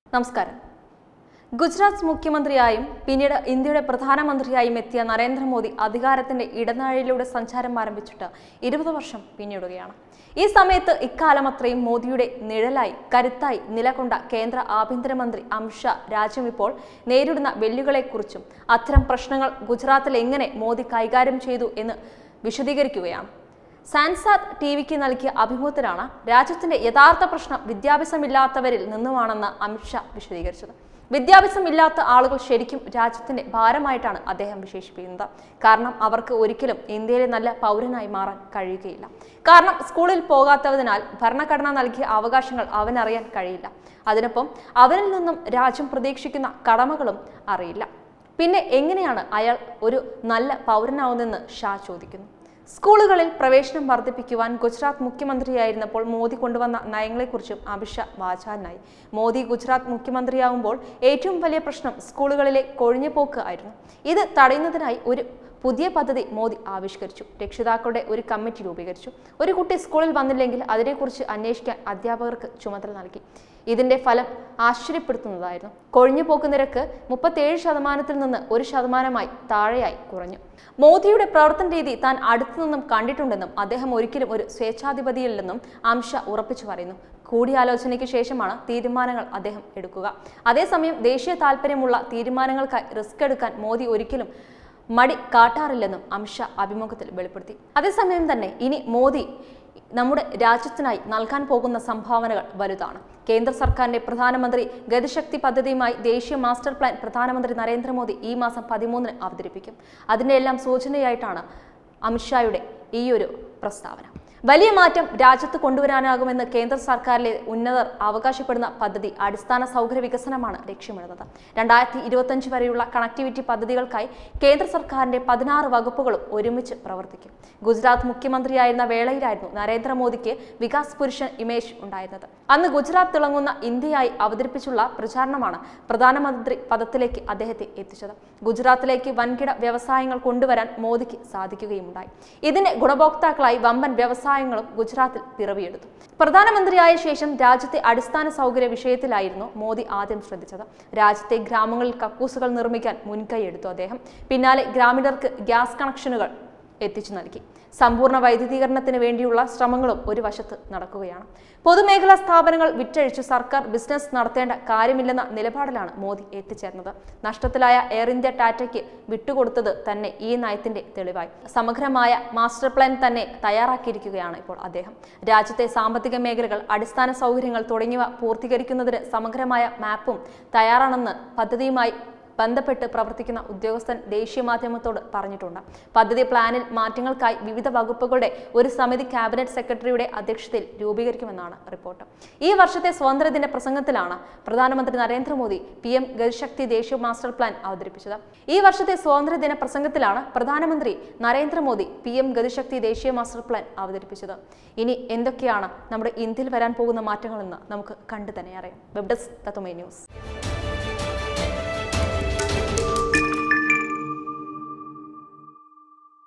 നമസ്കാരം ഗുജറാത്ത് മുഖ്യമന്ത്രിയായും പിന്നീട് ഇന്ത്യയുടെ പ്രധാനമന്ത്രിയായും എത്തിയ നരേന്ദ്രമോദി അധികാരത്തിന്റെ ഇടനാഴിയിലൂടെ സഞ്ചാരം ആരംഭിച്ചിട്ട് ഇരുപത് വർഷം പിന്നിടുകയാണ് ഈ സമയത്ത് ഇക്കാലം അത്രയും മോദിയുടെ നിഴലായി കരുത്തായി നിലകൊണ്ട കേന്ദ്ര ആഭ്യന്തരമന്ത്രി അമിത്ഷാ രാജ്യം ഇപ്പോൾ നേരിടുന്ന വെല്ലുകളെക്കുറിച്ചും അത്തരം പ്രശ്നങ്ങൾ ഗുജറാത്തിൽ എങ്ങനെ മോദി കൈകാര്യം ചെയ്തു എന്ന് വിശദീകരിക്കുകയാണ് സാൻസാദ് ടി വിക്ക് നൽകിയ അഭിമുഖത്തിലാണ് രാജ്യത്തിന്റെ യഥാർത്ഥ പ്രശ്നം വിദ്യാഭ്യാസമില്ലാത്തവരിൽ നിന്നുമാണെന്ന് അമിത്ഷാ വിശദീകരിച്ചത് വിദ്യാഭ്യാസമില്ലാത്ത ആളുകൾ ശരിക്കും രാജ്യത്തിന്റെ ഭാരമായിട്ടാണ് അദ്ദേഹം വിശേഷിപ്പിക്കുന്നത് കാരണം അവർക്ക് ഒരിക്കലും ഇന്ത്യയിലെ നല്ല പൗരനായി മാറാൻ കഴിയുകയില്ല കാരണം സ്കൂളിൽ പോകാത്തതിനാൽ ഭരണഘടന നൽകിയ അവകാശങ്ങൾ അവനറിയാൻ കഴിയില്ല അതിനൊപ്പം അവനിൽ നിന്നും രാജ്യം പ്രതീക്ഷിക്കുന്ന കടമകളും അറിയില്ല പിന്നെ എങ്ങനെയാണ് അയാൾ ഒരു നല്ല പൗരനാവുന്നെന്ന് ഷാ ചോദിക്കുന്നു സ്കൂളുകളിൽ പ്രവേശനം വർദ്ധിപ്പിക്കുവാൻ ഗുജറാത്ത് മുഖ്യമന്ത്രിയായിരുന്നപ്പോൾ മോദി കൊണ്ടുവന്ന നയങ്ങളെക്കുറിച്ചും അമിത്ഷാ വാചാലനായി മോദി ഗുജറാത്ത് മുഖ്യമന്ത്രിയാവുമ്പോൾ ഏറ്റവും വലിയ പ്രശ്നം സ്കൂളുകളിലെ കൊഴിഞ്ഞുപോക്ക് ആയിരുന്നു ഇത് തടയുന്നതിനായി ഒരു പുതിയ പദ്ധതി മോദി ആവിഷ്കരിച്ചു രക്ഷിതാക്കളുടെ ഒരു കമ്മിറ്റി രൂപീകരിച്ചു ഒരു കുട്ടി സ്കൂളിൽ വന്നില്ലെങ്കിൽ അതിനെക്കുറിച്ച് അന്വേഷിക്കാൻ അധ്യാപകർക്ക് ചുമതല നൽകി ഇതിന്റെ ഫലം ആശ്ചര്യപ്പെടുത്തുന്നതായിരുന്നു കൊഴിഞ്ഞുപോക്ക് നിരക്ക് മുപ്പത്തേഴ് ശതമാനത്തിൽ നിന്ന് ഒരു ശതമാനമായി താഴെയായി കുറഞ്ഞു മോദിയുടെ പ്രവർത്തന രീതി താൻ അടുത്തു നിന്നും കണ്ടിട്ടുണ്ടെന്നും അദ്ദേഹം ഒരിക്കലും ഒരു സ്വേച്ഛാധിപതിയല്ലെന്നും അംഷ ഉറപ്പിച്ചു പറയുന്നു കൂടിയാലോചനയ്ക്ക് ശേഷമാണ് തീരുമാനങ്ങൾ അദ്ദേഹം എടുക്കുക അതേസമയം ദേശീയ താല്പര്യമുള്ള തീരുമാനങ്ങൾക്കായി റിസ്ക് എടുക്കാൻ മോദി ഒരിക്കലും മടി കാട്ടാറില്ലെന്നും അമിത്ഷാ അഭിമുഖത്തിൽ വെളിപ്പെടുത്തി അതേസമയം തന്നെ ഇനി മോദി നമ്മുടെ രാജ്യത്തിനായി നൽകാൻ പോകുന്ന സംഭാവനകൾ വലുതാണ് കേന്ദ്ര സർക്കാരിന്റെ പ്രധാനമന്ത്രി ഗതിശക്തി പദ്ധതിയുമായി ദേശീയ മാസ്റ്റർ പ്ലാൻ പ്രധാനമന്ത്രി നരേന്ദ്രമോദി ഈ മാസം പതിമൂന്നിന് അവതരിപ്പിക്കും അതിന്റെ എല്ലാം സൂചനയായിട്ടാണ് അമിത്ഷായുടെ ഈ ഒരു പ്രസ്താവന വലിയ മാറ്റം രാജ്യത്ത് കൊണ്ടുവരാനാകുമെന്ന് കേന്ദ്ര സർക്കാരിലെ ഉന്നതർ അവകാശപ്പെടുന്ന പദ്ധതി അടിസ്ഥാന സൗകര്യ വികസനമാണ് ലക്ഷ്യമിടുന്നത് രണ്ടായിരത്തി ഇരുപത്തഞ്ച് വരെയുള്ള കണക്ടിവിറ്റി പദ്ധതികൾക്കായി കേന്ദ്ര സർക്കാരിന്റെ പതിനാറ് വകുപ്പുകളും ഒരുമിച്ച് പ്രവർത്തിക്കും ഗുജറാത്ത് മുഖ്യമന്ത്രിയായിരുന്ന വേളയിലായിരുന്നു നരേന്ദ്രമോദിക്ക് വികാസ് പുരുഷൻ ഇമേജ് ഉണ്ടായിരുന്നത് അന്ന് ഗുജറാത്ത് തിളങ്ങുന്ന ഇന്ത്യയായി അവതരിപ്പിച്ചുള്ള പ്രചാരണമാണ് പ്രധാനമന്ത്രി പദത്തിലേക്ക് അദ്ദേഹത്തെ എത്തിച്ചത് ഗുജറാത്തിലേക്ക് വൻകിട വ്യവസായങ്ങൾ കൊണ്ടുവരാൻ മോദിക്ക് സാധിക്കുകയുമുണ്ടായി ഇതിന്റെ ഗുണഭോക്താക്കളായി വമ്പൻ വ്യവസായങ്ങളും ഗുജറാത്തിൽ പിറവിയെടുത്തു പ്രധാനമന്ത്രിയായ ശേഷം രാജ്യത്തെ അടിസ്ഥാന സൗകര്യ വിഷയത്തിലായിരുന്നു മോദി ആദ്യം ശ്രദ്ധിച്ചത് രാജ്യത്തെ ഗ്രാമങ്ങളിൽ കക്കൂസുകൾ നിർമ്മിക്കാൻ മുൻകൈയെടുത്തു അദ്ദേഹം പിന്നാലെ ഗ്രാമീണർക്ക് ഗ്യാസ് കണക്ഷനുകൾ എത്തിച്ചു നൽകി സമ്പൂർണ്ണ വൈദ്യുതീകരണത്തിന് വേണ്ടിയുള്ള ശ്രമങ്ങളും ഒരു വശത്ത് നടക്കുകയാണ് പൊതുമേഖലാ സ്ഥാപനങ്ങൾ വിറ്റഴിച്ച് സർക്കാർ ബിസിനസ് നടത്തേണ്ട കാര്യമില്ലെന്ന നിലപാടിലാണ് മോദി എത്തിച്ചേർന്നത് നഷ്ടത്തിലായ എയർ ഇന്ത്യ ടാറ്റയ്ക്ക് വിട്ടുകൊടുത്തത് തന്നെ ഈ നയത്തിന്റെ തെളിവായി സമഗ്രമായ മാസ്റ്റർ പ്ലാൻ തന്നെ തയ്യാറാക്കിയിരിക്കുകയാണ് ഇപ്പോൾ അദ്ദേഹം രാജ്യത്തെ സാമ്പത്തിക മേഖലകൾ അടിസ്ഥാന സൗകര്യങ്ങൾ തുടങ്ങിയവ പൂർത്തീകരിക്കുന്നതിന് സമഗ്രമായ മാപ്പും തയ്യാറാണെന്ന് പദ്ധതിയുമായി ബന്ധപ്പെട്ട് പ്രവർത്തിക്കുന്ന ഉദ്യോഗസ്ഥൻ ദേശീയ മാധ്യമത്തോട് പറഞ്ഞിട്ടുണ്ട് പദ്ധതി പ്ലാനിൽ മാറ്റങ്ങൾക്കായി വിവിധ വകുപ്പുകളുടെ ഒരു സമിതി ക്യാബിനറ്റ് സെക്രട്ടറിയുടെ അധ്യക്ഷതയിൽ രൂപീകരിക്കുമെന്നാണ് റിപ്പോർട്ട് ഈ വർഷത്തെ സ്വാതന്ത്ര്യദിന പ്രസംഗത്തിലാണ് പ്രധാനമന്ത്രി നരേന്ദ്രമോദി പി എം ഗതിശക്തി ദേശീയ മാസ്റ്റർ പ്ലാൻ അവതരിപ്പിച്ചത് ഈ വർഷത്തെ സ്വാതന്ത്ര്യദിന പ്രസംഗത്തിലാണ് പ്രധാനമന്ത്രി നരേന്ദ്രമോദി പി എം ഗതിശക്തി ദേശീയ മാസ്റ്റർ പ്ലാൻ അവതരിപ്പിച്ചത് ഇനി എന്തൊക്കെയാണ് നമ്മുടെ ഇന്ത്യയിൽ വരാൻ പോകുന്ന മാറ്റങ്ങളെന്ന് നമുക്ക് കണ്ടു തന്നെ അറിയാം വെബ് ഡെസ്ക് തത്വമേ ന്യൂസ്